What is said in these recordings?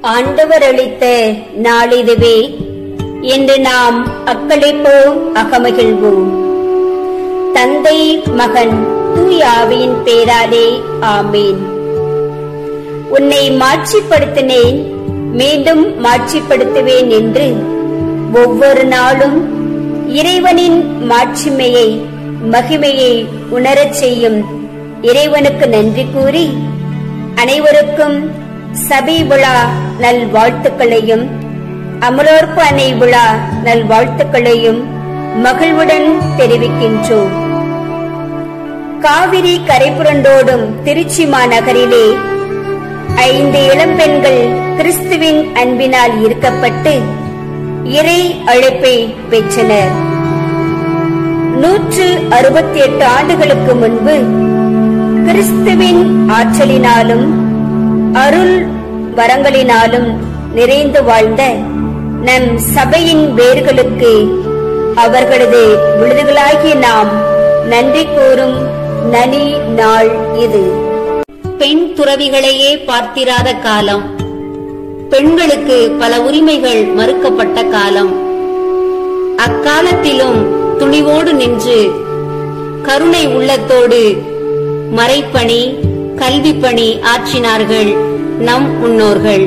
ஆண்டவர் அளித்த நாளிதுவே இன்று நாம் அக்களிப்போம் அகமகிழ்வோம் தந்தை மகன் தூய் ஆவியின் பேராலே ஆமேன் உன்னை மாட்சிப்படுத்தினேன் மீண்டும் மாட்சிப்படுத்துவேன் என்று ஒவ்வொரு நாளும் இறைவனின் மாட்சிமையை மகிமையை உணரச் செய்யும் இறைவனுக்கு நன்றி கூறி அனைவருக்கும் சபை விழா நல் வாழ்த்துக்களையும் அமலோற்பு அணை விழா நல் வாழ்த்துக்களையும் மகிழ்வுடன் தெரிவிக்கின்றோம் காவிரி கரைபுரண்டோடும் திருச்சி மாநகரிலே ஐந்து இளம்பெண்கள் கிறிஸ்துவின் அன்பினால் ஈர்க்கப்பட்டு இறை அழைப்பை பெற்றனர் நூற்று அறுபத்தி எட்டு ஆண்டுகளுக்கு முன்பு கிறிஸ்துவின் ஆற்றலினாலும் அருள் வரங்களினாலும் நிறைந்து வாழ்ந்த நம் சபையின் வேர்களுக்கு அவர்களது விழுதுகளாகிய நாம் நன்றி கூறும் நனி நாள் இது பெண் துறவிகளையே பார்த்திராத காலம் பெண்களுக்கு பல உரிமைகள் மறுக்கப்பட்ட காலம் அக்காலத்திலும் துணிவோடு நின்று கருணை உள்ளத்தோடு மறைப்பணி கல்விப்பணி ஆற்றினார்கள் நம் முன்னோர்கள்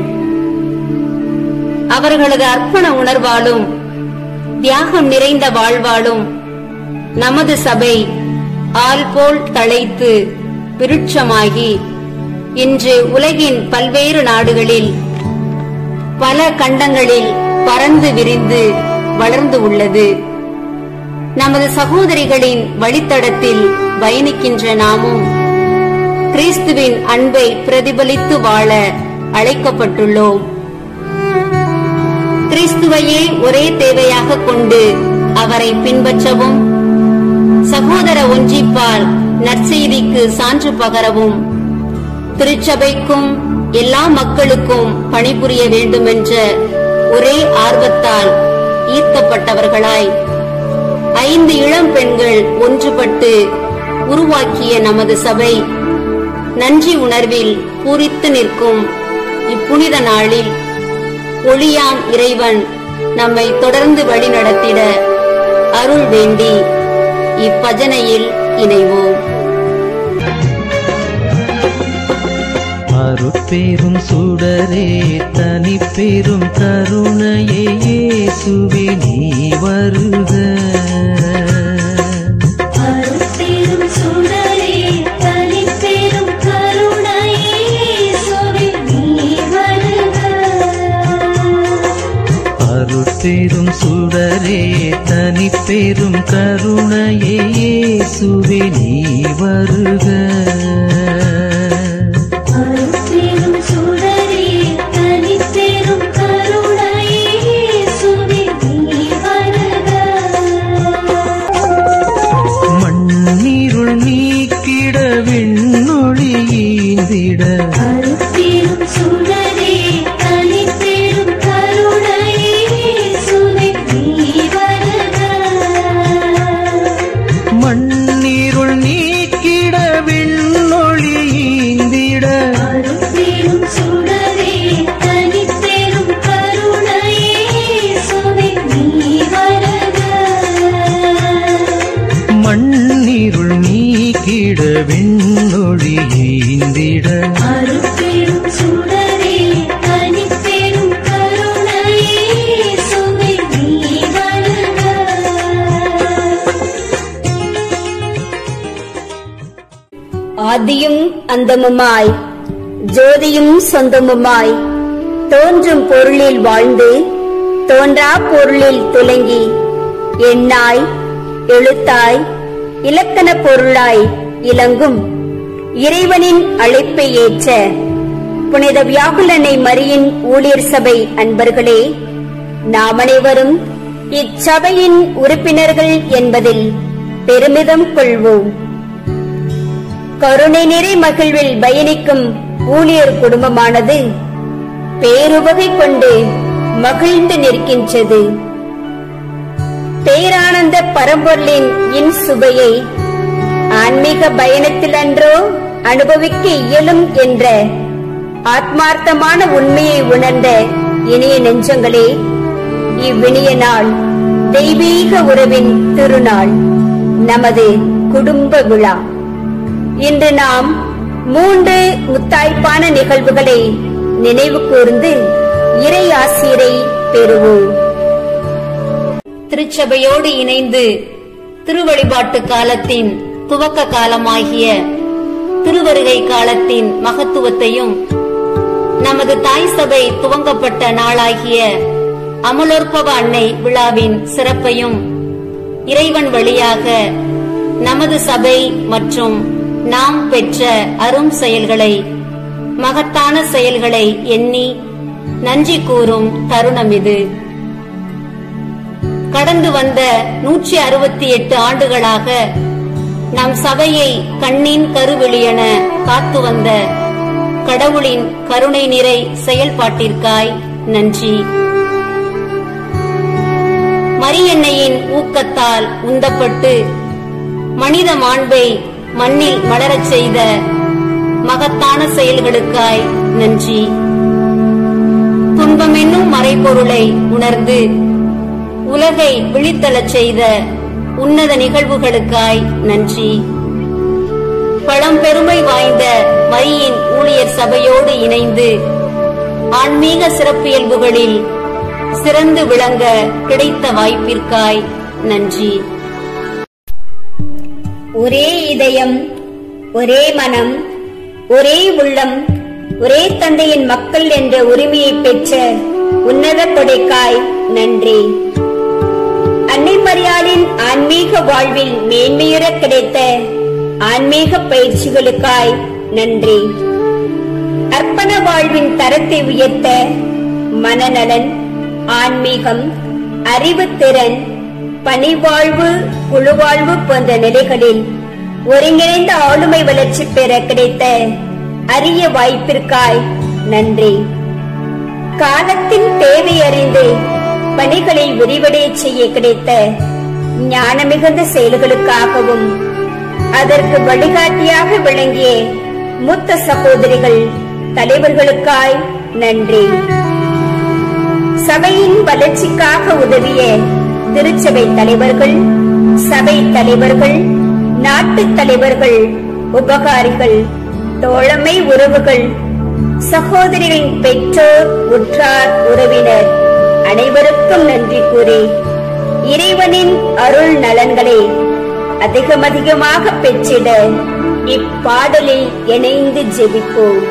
அவர்களது அர்ப்பண உணர்வாலும் தியாகம் நிறைந்த வாழ்வாலும் நமது சபை ஆள் போல் தழைத்து விருட்சமாகி இன்று உலகின் பல்வேறு நாடுகளில் பல கண்டங்களில் பறந்து விரிந்து வளர்ந்து உள்ளது நமது சகோதரிகளின் வழித்தடத்தில் பயணிக்கின்ற நாமும் கிறிஸ்துவின் அன்பை பிரதிபலித்து வாழ அழைக்கப்பட்டுள்ளோம் கிறிஸ்துவையே ஒரே தேவையாக கொண்டு அவரை பின்பற்றவும் சகோதர ஒன்றிப்பால் நற்செய்திக்கு சான்று பகரவும் திருச்சபைக்கும் எல்லா மக்களுக்கும் பணிபுரிய வேண்டுமென்ற ஒரே ஆர்வத்தால் ஈர்க்கப்பட்டவர்களாய் ஐந்து இளம் பெண்கள் ஒன்றுபட்டு உருவாக்கிய நமது சபை நன்றி உணர்வில் பூரித்து நிற்கும் இப்புனித நாளில் ஒளியாம் இறைவன் நம்மை தொடர்ந்து வழிநடத்திட அருள் வேண்டி இப்பஜனையில் இணைவோம் அருட்பெரும் சுடரே தனி பெரும் கருணையே இயேசுவே நீ வருக அருட்பெரும் சுடரே தனிப்பெரும் கருணையே இயேசுவே நீ வருக அருட்பெரும் சுடரே தனி பெரும் கருணையே இயேசுவே நீ வருக அருட்பெரும் சுடரே தனிப்பெரும் கருணையே இயேசுவே நீ வருக மண்ணீருள் நீக்கிட விண்ணொளி ஈந்திட அருட்பெரும் சுடரே தனிப்பெரும் கருணையே இயேசுவே நீ வருக மண்ணீருள் நீக்கிட விண்ணொளி ஈந்திட அருட்பெரும் சுடரே தனிப்பெரும் கருணையே இயேசுவே நீ வருக மண்ணீருள் நீக்கிட விண்ணொளி ஈந்திட அருட்பெரும் சுடரே தனிப்பெரும் கருணையே இயேசுவே நீ வருக ஆதியும் அந்தமுமாய் ஜோதியும் சொந்தமுமாய் தோன்றும் பொருளில் வாழ்ந்து தோன்றா பொருளில் துலங்கி எண்ணாய் எழுத்தாய் இலக்கண பொருளாய் இலங்கும் இறைவனின் அழைப்பை ஏற்ற புனித வியாகுலனை மரியின் ஊழியர் சபை அன்பர்களே நாம் அனைவரும் இச்சபையின் உறுப்பினர்கள் என்பதில் பெருமிதம் கொள்வோம் கருணை நிறை மகிழ்வில் பயணிக்கும் ஊழியர் குடும்பமானது பேருவகை கொண்டு மகிழ்ந்து நிற்கின்றது பேரானந்த பரம்பொருளின் இன் சுவையை ஆன்மீக பயணத்தில் அன்றோ அனுபவிக்க இயலும் என்ற ஆத்மார்த்தமான உண்மையை உணர்ந்த இனிய நெஞ்சங்களே இவ்வினிய நாள் தெய்வீக உறவின் திருநாள் நமது குடும்ப விழா இன்று நாம் மூன்று முத்தாய்ப்பான நிகழ்வுகளை நினைவு கூர்ந்து இறை ஆசிரை பெறுவோம் திருச்சபையோடு இணைந்து திருவழிபாட்டு காலத்தின் துவக்க காலமாகிய திருவருகை காலத்தின் மகத்துவத்தையும் நமது தாய் சபை துவங்கப்பட்ட நாளாகிய அமலோற்பவ அன்னை விழாவின் சிறப்பையும் இறைவன் வழியாக நமது சபை மற்றும் நாம் பெற்ற அரும் செயல்களை மகத்தான செயல்களை எண்ணி நன்றி கூறும் தருணம் இது கடந்து வந்த நூற்றி அறுபத்தி எட்டு ஆண்டுகளாக நம் சபையை கண்ணின் கருவெளியென காத்து வந்த கடவுளின் கருணை நிறை செயல்பாட்டிற்காய் நன்றி மரியன்னையின் ஊக்கத்தால் உந்தப்பட்டு மனித மாண்பை மண்ணில் மலரச் செய்த மகத்தான செயல்களுக்காய் நன்றி துன்பம் என்னும் மறைபொருளை உணர்ந்து உலகை விழித்தளச் செய்த உன்னத நிகழ்வுகளுக்காய் நன்றி பழம்பெருமை வாய்ந்த மரியின் ஊழியர் சபையோடு இணைந்து ஆன்மீக சிறப்பியல்புகளில் சிறந்து விளங்க கிடைத்த வாய்ப்பிற்காய் நன்றி ஒரே இதயம் ஒரே மனம் ஒரே உள்ளம் ஒரே தந்தையின் மக்கள் என்ற உரிமையை பெற்ற உன்னத கொடைக்காய் நன்றி அன்னை மரியாளின் ஆன்மீக வாழ்வில் மேன்மையுற கிடைத்த ஆன்மீக பயிற்சிகளுக்காய் நன்றி அர்ப்பண வாழ்வின் தரத்தை உயர்த்த மனநலன் ஆன்மீகம் அறிவுத்திறன் பணிவாழ்வு குழுவாழ்வு போன்ற நிலைகளில் ஒருங்கிணைந்த ஆளுமை வளர்ச்சி பெற கிடைத்த அரிய வாய்ப்பிற்காய் நன்றி காலத்தின் தேவை அறிந்து பணிகளை விரிவடைய செய்ய கிடைத்த ஞான மிகுந்த செயல்களுக்காகவும் அதற்கு வழிகாட்டியாக விளங்கிய மூத்த சகோதரிகள் தலைவர்களுக்காய் நன்றி சபையின் வளர்ச்சிக்காக உதவிய திருச்சபை தலைவர்கள் சபை தலைவர்கள் நாட்டு தலைவர்கள் உபகாரிகள் தோழமை உறவுகள் சகோதரிகளின் பெற்றோர் உற்றார் உறவினர் அனைவருக்கும் நன்றி கூறி இறைவனின் அருள் நலன்களை அதிகமதிகமாக பெற்றிட இப்பாடலில் இணைந்து ஜெபிப்போம்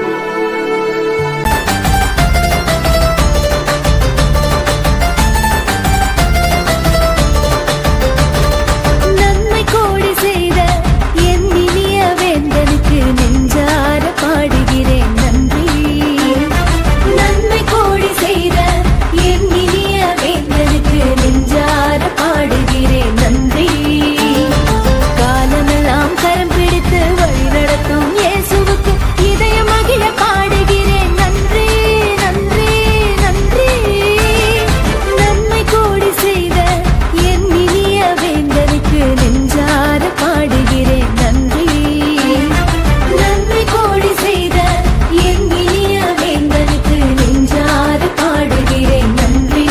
நன்மை கோடி செய்த என் இனிய வேந்தனுக்கு நெஞ்சார பாடுகிறேன் நன்றி நன்மை கோடி செய்த என் இனிய வேந்தனுக்கு நெஞ்சார பாடுகிறேன் நன்றி காலமெல்லாம் கரம் பிடித்து வழி நடத்தும் இயேசுவுக்கு இதய மகிழ பாடுகிறேன் நன்றி நன்றி நன்றி நன்மை கோடி செய்த என் இனிய வேந்தனுக்கு நெஞ்சார பாடுகிறேன் நன்றி நன்மை கோடி செய்த என் இனிய வேந்தனுக்கு நெஞ்சார பாடுகிறேன் நன்றி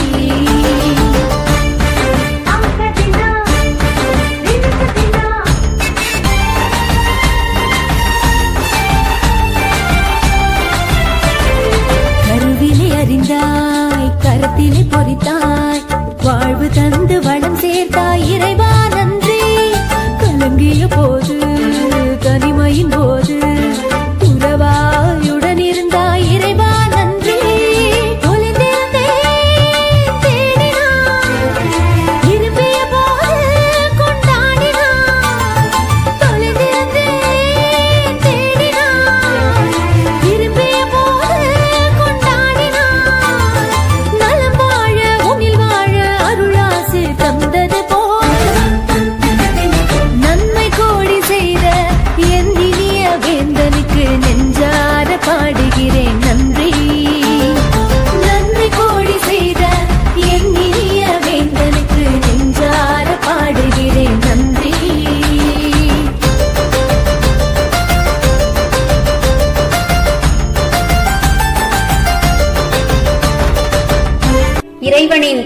கருவிலே அறிந்தாய் கரத்திலே பொறித்தாய் வாழ்வு தந்து வளம் சேர்த்தாய் இறைவா நன்றி கலங்கிய போது தனிமையின் போது உறவாயுடன் இருந்தாய் இறைவா நன்றி தொலைந்திருந்தேன், தேடினாய். இரும்பிய போது கொண்டாடினாய். தொலைந்திருந்தேன், தேடினாய். இரும்பிய போது கொண்டாடினாய். நலம் வாழ, உன்னில் வாழ அருளாசி தந்தது போல்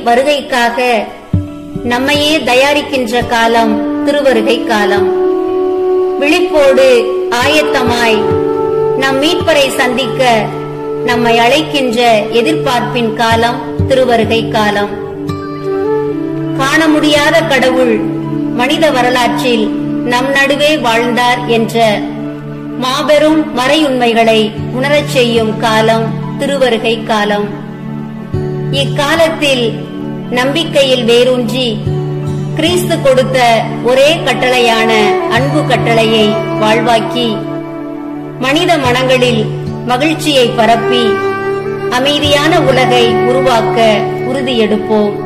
வருகைக்காக நம்மையே தயாரிக்கின்ற காலம் திருவருகை காலம் விழிப்போடு ஆயத்தமாய் நம் மீட்பரை சந்திக்க நம்மை அழைக்கின்ற எதிர்பார்ப்பின் காலம் திருவருகை காலம் காண முடியாத கடவுள் மனித வரலாற்றில் நம் நடுவே வாழ்ந்தார் என்ற மாபெரும் மறையுண்மைகளை உணரச் செய்யும் காலம் திருவருகை காலம் இக்காலத்தில் நம்பிக்கையில் வேரூன்றி கிறிஸ்து கொடுத்த ஒரே கட்டளையான அன்பு கட்டளையை வாழ்வாக்கி மனித மனங்களில் மகிழ்ச்சியை பரப்பி அமைதியான உலகை உருவாக்க உறுதியெடுப்போம்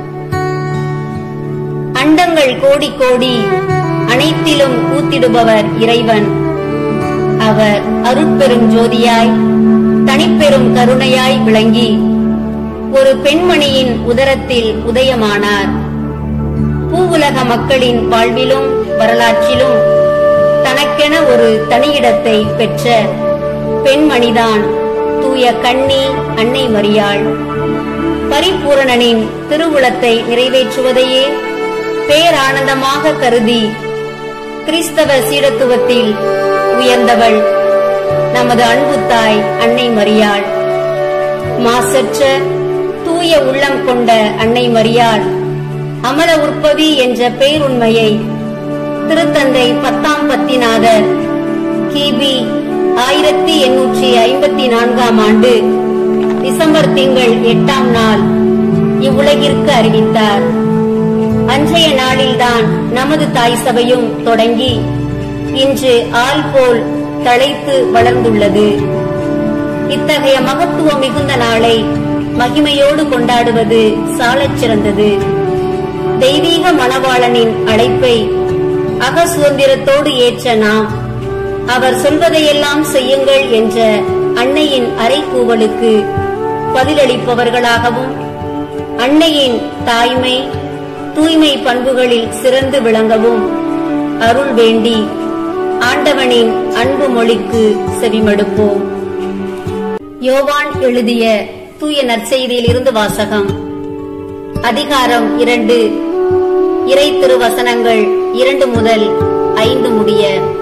அண்டங்கள் கோடி கோடி அனைத்திலும் கூத்திடுபவர் இறைவன் அவர் அருட்பெரும் ஜோதியாய் தனிப்பெரும் கருணையாய் விளங்கி ஒரு பெண்மணியின் உதரத்தில் உதயமானார் பூவுலக மக்களின் வாழ்விலும் வரலாற்றிலும் தனக்கென ஒரு தனியிடத்தை பெற்ற பெண்மணிதான் தூய கண்ணி அன்னை மரியாள் பரிபூரணனின் திருவுளத்தை நிறைவேற்றுவதையே பேரானந்தமாக கருதி கிறிஸ்தவ சீடத்துவத்தில் உயர்ந்தவள் நமது அன்பு தாய் அன்னை மரியாள் மாசற்ற தூய உள்ளம் கொண்ட அன்னை மரியாள் அமல உற்பவி என்ற பேருண்மையை திருத்தந்தை பத்தாம் பத்திநாதர் கிபி ஆயிரத்தி எண்ணூற்றி ஐம்பத்தி நான்காம் ஆண்டு டிசம்பர் திங்கள் எட்டாம் நாள் இவ்வுலகிற்கு அறிவித்தார் அன்றைய நாளில்தான் நமது தாய் சபையும் தொடங்கி இன்று ஆள் போல் தழைத்து வளர்ந்துள்ளது இத்தகைய மகத்துவம் மிகுந்த நாளை மகிமையோடு கொண்டாடுவது சாலச் சிறந்தது தெய்வீக மணவாளனின் அழைப்பை அக சுதந்திரத்தோடு ஏற்ற நாம் அவர் சொல்வதையெல்லாம் செய்யுங்கள் என்ற அன்னையின் அறைகூவலுக்கு பதிலளிப்பவர்களாகவும் அன்னையின் தாய்மை தூய்மை பண்புகளில் சிறந்து விளங்கவும் அருள் வேண்டி ஆண்டவனின் அன்பு மொழிக்கு செவிமடுப்போம் யோவான் எழுதிய தூய நற்செய்தியிலிருந்து வாசகம் அதிகாரம் இரண்டு இறை திருவசனங்கள் இரண்டு முதல் ஐந்து முடிய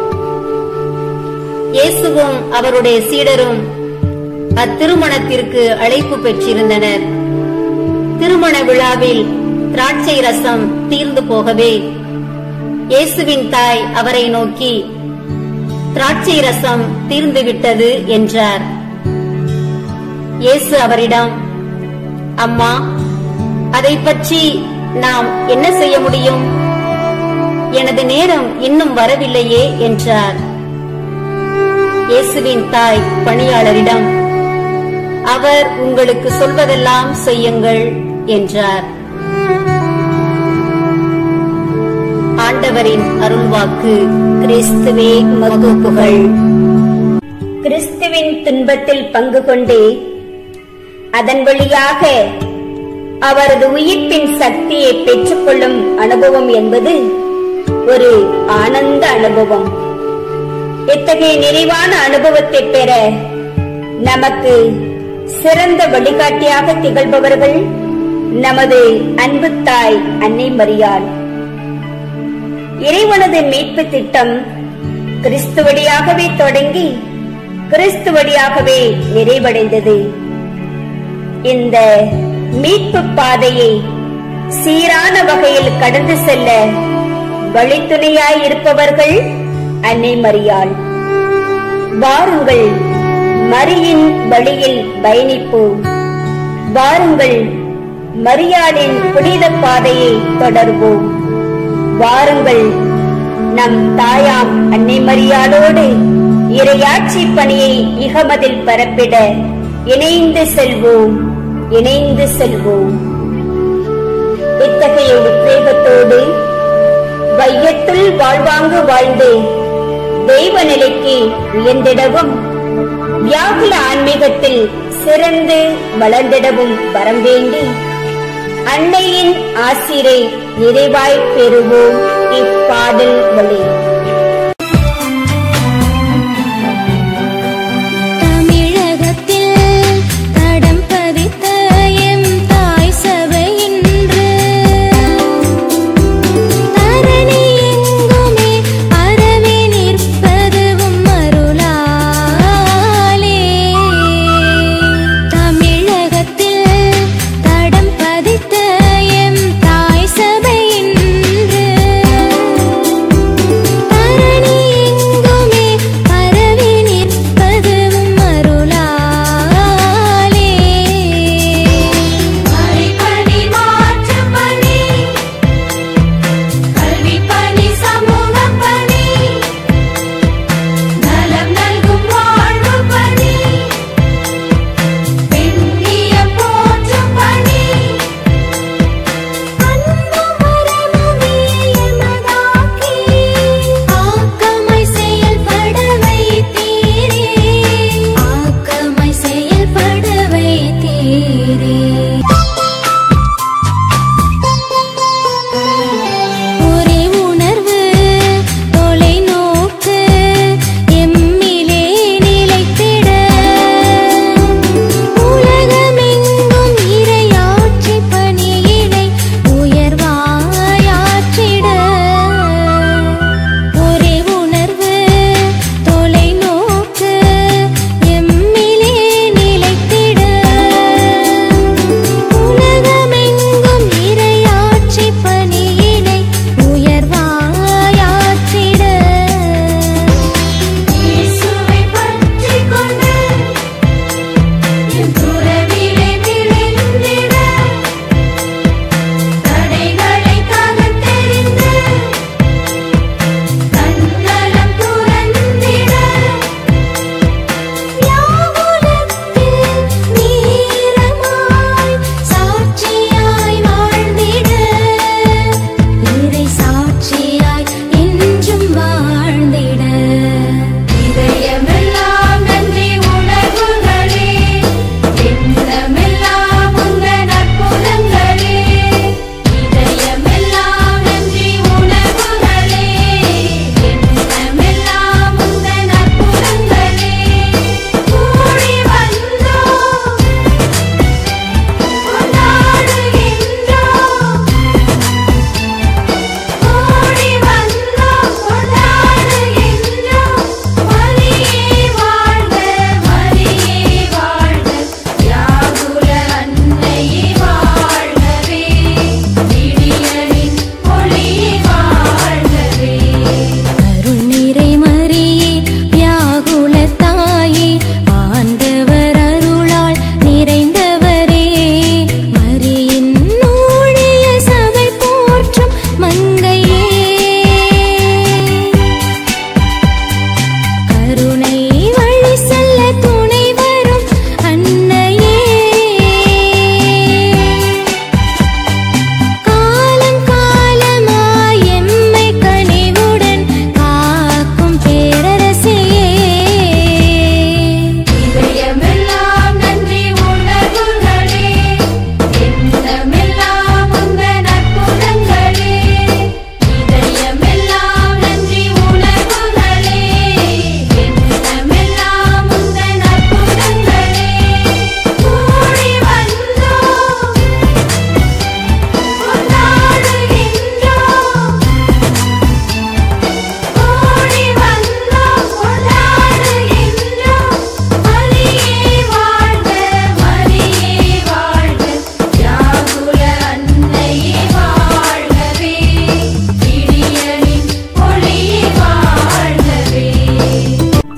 இயேசுவும் அவருடைய சீடரும் அத்திருமணத்திற்கு அழைப்பு பெற்றிருந்தனர் திருமண விழாவில் திராட்சை ரசம் தீர்ந்து போகவே இயேசுவின் தாய் அவரை நோக்கி திராட்சை ரசம் தீர்ந்து விட்டது என்றார் இயேசு அவரிடம் அம்மா அதை பற்றி நாம் என்ன செய்ய முடியும் எனது நேரம் இன்னும் வரவில்லையே என்றார் இயேசுவின் தாய் பணியாளரிடம் அவர் உங்களுக்கு சொல்வதெல்லாம் செய்யுங்கள் என்றார் ஆண்டவரின் அருள்வாக்கு கிறிஸ்துவே மகுப்புகள் கிறிஸ்துவின் துன்பத்தில் பங்கு கொண்டு அதன் வழியாக அவரது உயிர்ப்பின் சக்தியை பெற்றுக்கொள்ளும் அனுபவம் என்பது ஒரு ஆனந்த அனுபவம் இத்தகைய நிறைவான அனுபவத்தை பெற நமக்கு சிறந்த வழிகாட்டியாக திகழ்பவர்கள் நமது அன்பு தாய் அன்னை மரியாள் இறைவனது மீட்பு திட்டம் கிறிஸ்து வழியாகவே தொடங்கி கிறிஸ்து வழியாகவே நிறைவடைந்தது இந்த மீட்பு பாதையை சீரான வகையில் கடந்து செல்ல வழித்துணையாய் இருப்பவர்கள் அன்னை மரியாள் வாருங்கள் மரியின் வழியில் பயணிப்போம் வாருங்கள் மரியாளின் புனித பாதையை தொடர்வோம் வாருங்கள் நம் தாயாம் அன்னை மரியாளோடு இரையாட்சி பணியை இகமதில் பரப்பிட இணைந்து செல்வோம் இணைந்து செல்வோம் இத்தகைய உத்வேகத்தோடு வையத்துள் வாழ்வாங்கு வாழ்ந்து தெய்வ நிலைக்கு உயர்ந்திடவும் வியாகுல ஆன்மீகத்தில் சிறந்து வளர்ந்திடவும் வரம் வேண்டி அன்னையின் ஆசிரை நிறைவாய் பெறுவோம் இப்பாடல் வழி தமிழகத்தில் தடம் பதித்த எம் தாய் சபை இன்று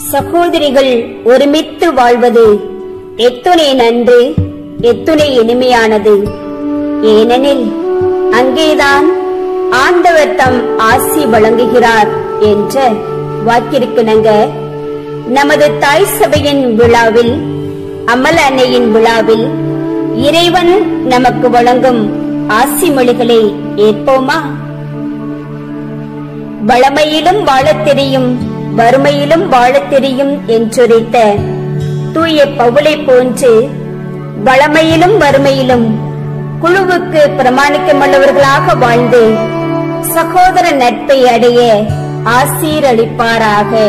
சகோதரிகள் ஒருமித்து வாழ்வது எத்துணை நன்று எத்துணை இனிமையானது ஏனெனில் அங்கேதான் ஆண்டவர் தம் ஆசி வழங்குகிறார் என்ற வாக்கிற்கிணங்க நமது தாய் சபையின் விழாவில் அமல அன்னையின் விழாவில் இறைவன் நமக்கு வழங்கும் ஆசி மொழிகளை ஏற்போமா வளமையிலும் வாழத் தெரியும் வறுமையிலும் வாழத் தெரியும் என்றுரைத்த தூய பவுலை போன்று வளமையிலும் வறுமையிலும் குழுவுக்கு பிரமாணிக்கமுள்ளவர்களாக வாழ்ந்து சகோதர நட்பை அடைய ஆசீரளிப்பாராக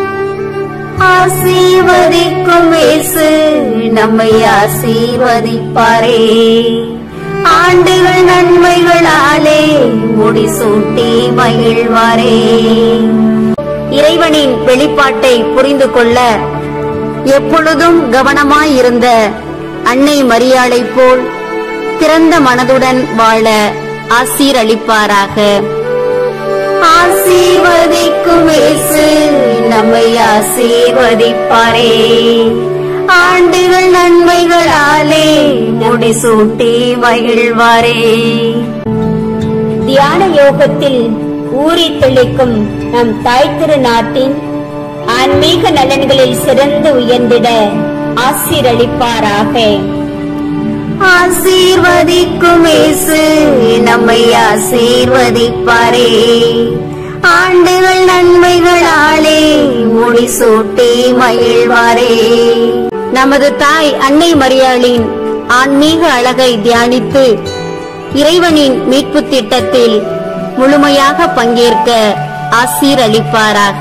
ஆசீர்வதிக்கும் இயேசு நம்மை ஆசீர்வதிப்பாரே ஆண்டுகள் நன்மைகளாலே முடிசூட்டி மகிழ்வாரே இறைவனின் வெளிப்பாட்டை புரிந்து கொள்ள எப்பொழுதும் கவனமாயிருந்த அன்னை மரியாளை போல் திறந்த மனதுடன் வாழ ஆசீரளிப்பாராக ஆசீர்வதிக்கும் இயேசு நம்மை ஆசீர்வதிப்பாரே ஆண்டுகள் நன்மைகளாலே முடிசூட்டி மகிழ்வாரே தியான யோகத்தில் ஊறி தெளிக்கும் நம் தாய் திருநாட்டின் ஆன்மீக நலன்களில் சிறந்து உயர்ந்திட ஆசீரளிப்பாராக ஆசீர்வதிக்கும் இயேசு நம்மை ஆசீர்வதிப்பாரே ஆண்டுகள் நன்மைகளாலே முடிசூட்டி மகிழ்வாரே நமது தாய் அன்னை மரியாளின் ஆன்மீக அழகை தியானித்து இறைவனின் மீட்பு திட்டத்தில் முழுமையாக பங்கேற்க ஆசீரளிப்பாராக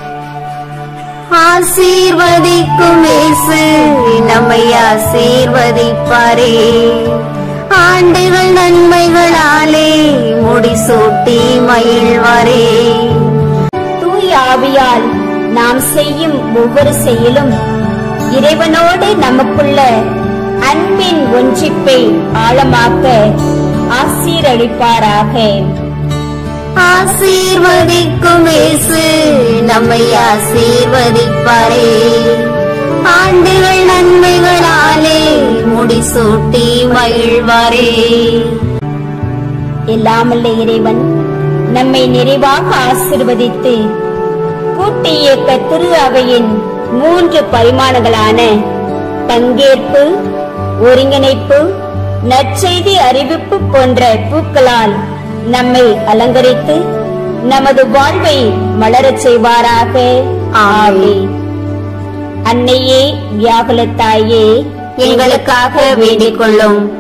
ஆசீர்வதிக்கும் இயேசு நம்மை ஆசீர்வதிப்பாரே ஆண்டுகள் நன்மைகளாலே முடிசூட்டி மகிழ்வாரே தூய ஆவியால் நாம் செய்யும் ஒவ்வொரு செயலும் இறைவனோடு நமக்குள்ள அன்பின் ஒன்றிப்பை ஆழமாக்க ஆசீரளிப்பாராக ஆசீர்வதிக்கும் இயேசு நம்மை ஆசீர்வதிப்பாரே ஆண்டுகள் நன்மைகளாலே முடிசூட்டி மகிழ்வாரே எல்லாமல்ல இறைவன் நம்மை நிறைவாக ஆசிர்வதித்து கூட்டு இயக்க திரு அவையின் மூன்று பரிமாணங்களான பங்கேற்பு ஒருங்கிணைப்பு நற்செய்தி அறிவிப்பு போன்ற பூக்களால் நம்மை அலங்கரித்து நமது வாழ்வை மலரச் செய்வாராக ஆமென் அன்னையே வியாகுலத்தாயே எங்களுக்காக வேண்டிக் கொள்ளும்